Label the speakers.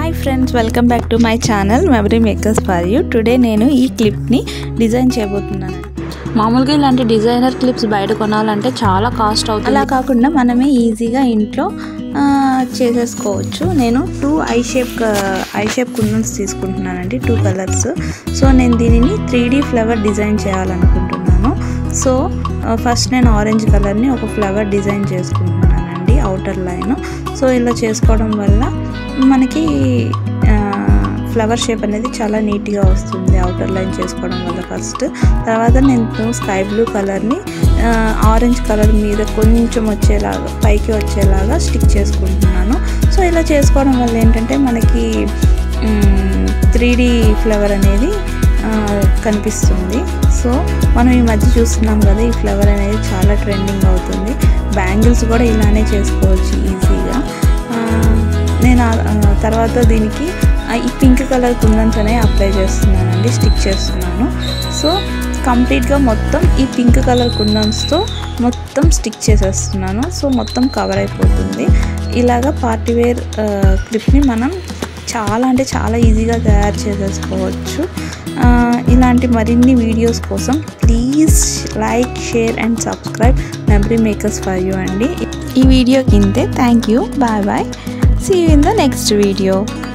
Speaker 1: hi friends welcome back to my channel memory makers for you today నేను ఈ క్లిప్ని design చేయబోతున్నాను
Speaker 2: మామూలుగా ఇలాంటి డిజైనర్ క్లిప్స్ బయట కొనాలంటే చాలా కాస్ట్ అవుతుంది
Speaker 1: అలా కాకుండా మనమే ఈజీగా ఇంట్లో ఆ, చేసేసుకోవచ్చు నేను two I shape I shape కుందన్స్ తీసుకుంటున్నానండి టూ కలర్స్ సో నేను దీనిని త్రీ డీ ఫ్లవర్ డిజైన్ చేయాలనుకుంటున్నాను సో ఫస్ట్ నేను ఆరెంజ్ కలర్ని ఒక ఫ్లవర్ డిజైన్ చేసుకుంటున్నానండి అవుటర్ లైన్ సో ఇలా చేసుకోవడం వల్ల మనకి ఫ్లవర్ షేప్ అనేది చాలా నీట్గా వస్తుంది అవుటర్ లైన్ చేసుకోవడం వల్ల ఫస్ట్ తర్వాత నేను స్కై బ్లూ కలర్ని ఆరెంజ్ కలర్ మీద కొంచెం వచ్చేలాగా పైకి వచ్చేలాగా స్టిక్ చేసుకుంటున్నాను సో ఇలా చేసుకోవడం వల్ల ఏంటంటే మనకి త్రీ ఫ్లవర్ అనేది ఆ, కనిపిస్తుంది సో మనం ఈ మధ్య చూస్తున్నాం కదా ఈ ఫ్లవర్ అనేది చాలా ట్రెండింగ్ అవుతుంది బ్యాంగిల్స్ కూడా ఇలానే చేసుకోవచ్చు ఈజీగా ఆ, నేను ఆ- ఆ తర్వాత దీనికి ఆ ఈ పింక్ కలర్ కుందన్స్ అనేవి అప్లై చేస్తున్నానండి స్టిక్ చేస్తున్నాను సో కంప్లీట్గా మొత్తం ఈ పింక్ కలర్ కుందన్స్తో మొత్తం స్టిక్ చేసేస్తున్నాను సో మొత్తం కవర్ అయిపోతుంది ఇలాగా పార్టీ వేర్ క్లిప్ని మనం చాలా అంటే చాలా ఈజీగా తయారు చేసేసుకోవచ్చు ఆ, ఇలాంటి మరిన్ని వీడియోస్ కోసం please like share and subscribe memory makers for you అండి ఈ వీడియో కిందే thank you bye bye see you in the next video